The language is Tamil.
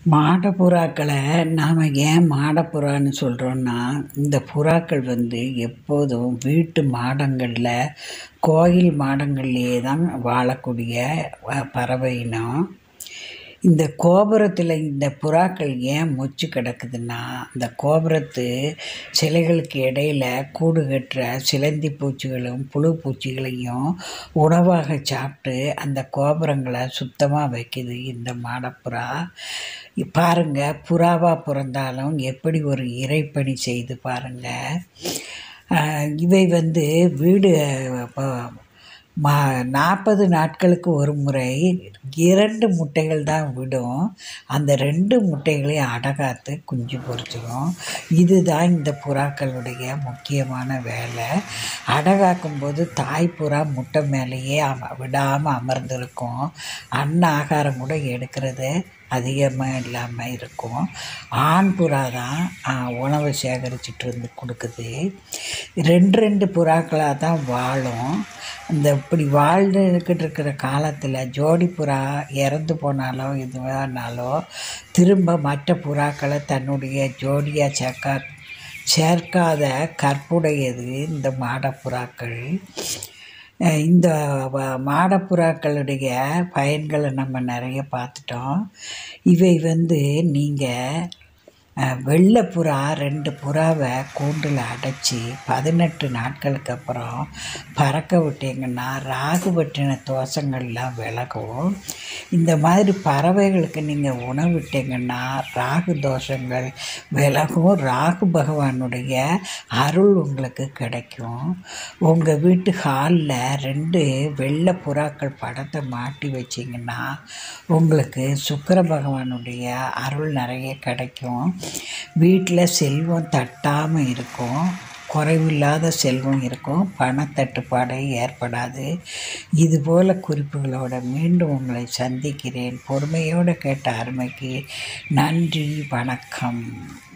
மாடப்புறாக்களை நாம் ஏன் மாடப்புறான்னு சொல்கிறோன்னா இந்த புறாக்கள் வந்து எப்போதும் வீட்டு மாடங்களில் கோயில் மாடங்கள்லேயே தான் வாழக்கூடிய வ- பறவை இனம் இந்த கோபுரத்தில் இந்த புறாக்கள் ஏன் மொச்சு கிடக்குதுன்னா இந்த கோபுரத்து சிலைகளுக்கு இடையில கூடு கட்டுற சிலந்தி பூச்சிகளும் புழு பூச்சிகளையும் உணவாக சாப்பிட்டு அந்த கோபுரங்களை சுத்தமாக வைக்குது இந்த மாடப்புறா பாருங்க புறாவாக பிறந்தாலும் எப்படி ஒரு இறைப்பணி செய்து பாருங்க ஆஹ் இவை வந்து வீடு ப- மா நாற்பது நாட்களுக்கு ஒரு முறை இரண்டு முட்டைகள் தான் விடும் அந்த ரெண்டு முட்டைகளையும் அடகாத்து குஞ்சு பொரிச்சிடும் இதுதான் இந்த புறாக்களுடைய முக்கியமான வேலை அடகாக்கும் போது தாய் புறா முட்டை மேலேயே அம விடாமல் அமர்ந்திருக்கும் அன்ன ஆகாரம் கூட எடுக்கிறது அதிகமாக இல்லாமல் இருக்கும் ஆண் புறா தான் ஆ, உணவை சேகரிச்சிட்டு இருந்து கொடுக்குது ரெண்டு ரெண்டு புறாக்களாக தான் வாழும் இந்த இப்படி வாழ்ந்துக்கிட்டு இருக்கிற காலத்தில் ஜோடி புறா இறந்து போனாலோ இதுவானாலோ திரும்ப மற்ற புறாக்களை தன்னுடைய ஜோடியாக சேர்க்க சேர்க்காத கற்புடையது இந்த மாடப்புறாக்கள் அஹ் இந்த வ- மாடப்புறாக்களுடைய பயன்களை நம்ம நிறைய பார்த்துட்டோம் இவை வந்து நீங்கள் வெள்ளைப்புறா ரெண்டு புறாவை கூண்டில் அடைச்சி பதினெட்டு நாட்களுக்கு அப்புறம் பறக்க விட்டீங்கன்னா ராகு பற்றின தோஷங்கள்லாம் விலகும் இந்த மாதிரி பறவைகளுக்கு நீங்கள் உணவு விட்டீங்கன்னா ராகு தோஷங்கள் விலகும் ராகு பகவானுடைய அருள் உங்களுக்கு கிடைக்கும் உங்கள் வீட்டு ஹாலில் ரெண்டு வெள்ளை புறாக்கள் படத்தை மாட்டி வச்சிங்கன்னா உங்களுக்கு சுக்கிர பகவானுடைய அருள் நிறைய கிடைக்கும் வீட்டில் செல்வம் தட்டாமல் இருக்கும் குறைவில்லாத செல்வம் இருக்கும் பணத்தட்டுப்பாடு ஏற்படாது இதுபோல் குறிப்புகளோட மீண்டும் உங்களை சந்திக்கிறேன் பொறுமையோடு கேட்ட அருமைக்கு நன்றி வணக்கம்